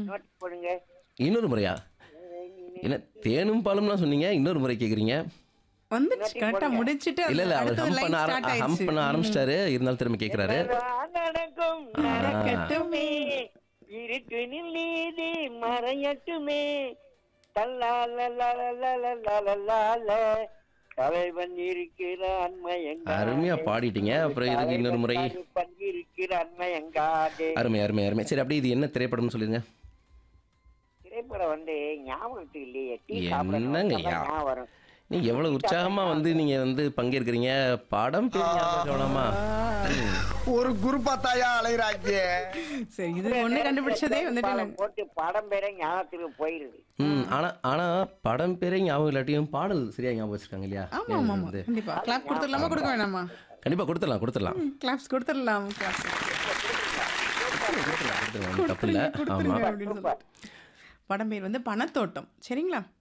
Note போடுங்க இன்னொரு முறையா என்ன தேனும் பாலும்லாம் சொன்னீங்க இன்னொரு முறை கேக்குறீங்க வந்துச்சு கரெக்டா முடிச்சிட்டு இல்ல இல்ல அவர் அடுத்தது ஹம் line பண்ண start ஹம் ஆயிடுச்சு. பண்ண ஆரம்பிச்சிட்டாரு இருந்தாலும் திரும்ப கேக்குறாரு நான் நடக்கும் நடக்கட்டுமே இருக்குனில் நீதி மறையட்டுமே தல்லால தலைவன் இருக்கிறான் மயங்காதே. அருமையா பாடிட்டீங்க அப்புறம் இதுக்கு இன்னொரு முறை தலைவன் இருக்கிறான் மயங்காதே. அருமை அருமை அருமை சரி அப்படியே இது என்ன திரைப்படம்னு சொல்லுங்க திரைப்படம் வந்து ஞாபகத்துக்கு இல்லையே டீ என்னங்க சாப்பிடணும் யா? ஞாபகம் வரும் நீங்க எவ்வளவு உற்சாகமா வந்து நீங்க வந்து பங்கேற்கிறீங்க படம் பேர் ஞாபகம் வேணாமா ஒரு குருப்பா தாயா அலைகிறாங்க சரி இது ஒண்ணு கண்டுபிடிச்சதே வந்துட்டு பாலம் நாங்க- போட்டு படம் பேரே ஞாபகத்துக்கு போயிருது ம் ஆனா ஆனா படம் பேரே ஞாபகம் இல்லாட்டியும் பாடல் சரியா ஞாபகம் வச்சிருக்காங்க இல்லையா ஆமா ஆமா ஆமா வந்து கண்டிப்பா கிளாப் கொடுத்துடலாமா கொடுக்க வேணாமா கண்டிப்பா கொடுத்துடலாம் கொடுத்துடலாம் கிளாப்ஸ் கொடுத்துடலாம் claps. கொடுத்துடலாம், கொடுத்துடலாம் ஒண்ணும் தப்பு இல்ல கொடுத்துருங்க ஆமா கொடுத்துருங்க அப்படின்னு சொல்லிட்டு படம் பேர் வந்து பணத்தோட்டம் சரிங்களா